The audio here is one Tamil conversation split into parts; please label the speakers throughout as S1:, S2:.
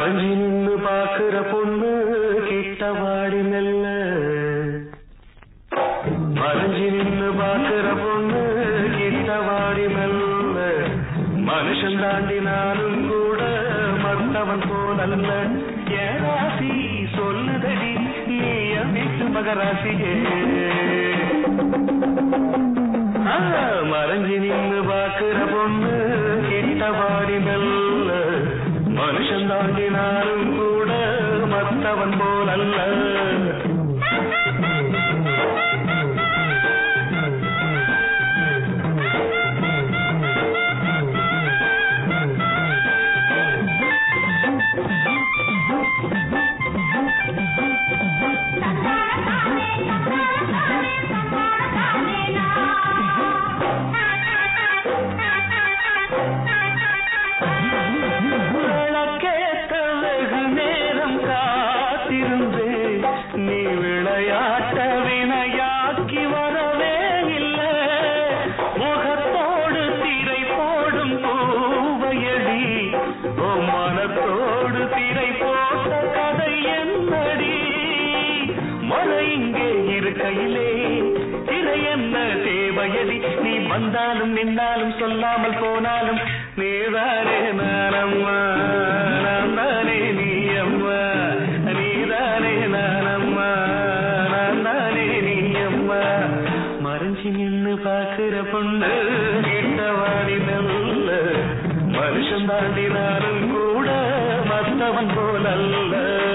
S1: மறைஞ்சி நின்னு பாக்குற பொண்ணு கிட்ட வாடி மெல்ல மறைஞ்சி நின்னு பாக்குற பொண்ணு கிட்ட வாடி மெல்ல மனுஷன் தாண்டி நானும் கூட மத்தவன் போலல்ல ஏன் ராசி சொல்லுதடி நீ என் வீட்டு மகராசியே ஆ, மறைஞ்சி நின்னு பாக்குற பொண்ணு கிட்ட வாடி மெல்ல மனுஷன் தாண்டி நானும் கூட மத்தவன் போலல்ல விளக்கேத்த வெகு நேரம் காத்திருந்து நீ விளையாட்ட வினையாக்கி வரவே இல்லை முகத்தோடு திரை போடும் பூவையடி ஓ மனத்தோடு திரை போட்ட கதை என்னடி மழை இங்கே இருக்கையிலே திரை என்ன தேவையடி நீ வந்தாலும் நின்னாலும் சொல்லாமல் போனாலும் நீதானே நானம்மா நான் தானே நீ அம்மா நீதானே நானம்மா நான் தானே நீ அம்மா மறைஞ்சி நின்னு பாக்குற பொண்ணு கிட்ட வாடி நல்ல மனுஷன் தாண்டி நானும் கூட மத்தவன் போலல்ல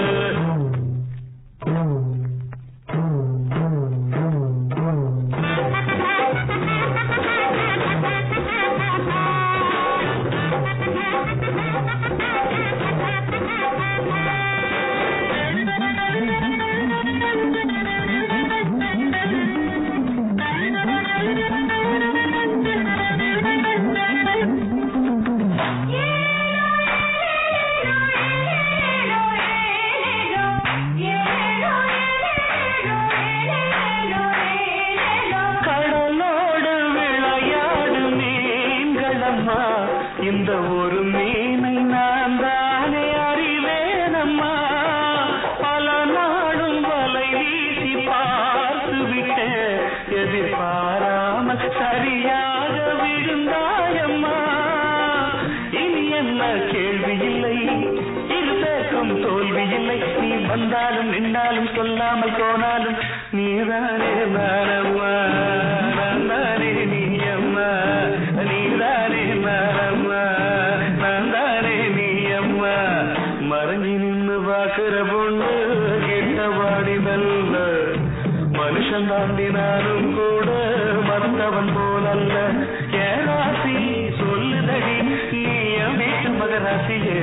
S1: கடலோடு விளையாடு மீன்களம்மா இந்த ஒரு மீனை நான் தானே அறிவேனம்மா பல நாளும் வலை வீசி பார்த்து விட்டேன் எதிர்பாராமல் சரியாக விழுந்தாயம்மா இனி என்ன கேள்வி இல்லை இரு பேருக்கும் தோல்வி இல்லை நீ வந்தாலும் நின்னாலும் சொல்லாமல் போனாலும் நீதானே நானம்மா நான் தானே நீ அம்மா நீதானே நானம்மா நான் தானே நீ அம்மா மறைஞ்சி நின்னு பாக்குற பொண்ணு கிட்ட வாடி நல்ல மனுஷன் தாண்டி நானும் கூட மத்தவன் போலல்ல ஏன் ராசி சொல்லுதடி நீ என் வீட்டு மகராசியே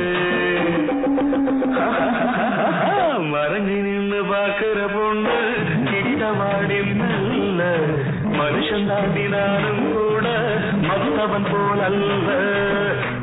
S1: மறைஞ்சி நின்னு பாக்குற பொண்ணு கிட்ட வாடி நல்ல மனுஷன் தாண்டி நானும் கூட மத்தவன் போலல்ல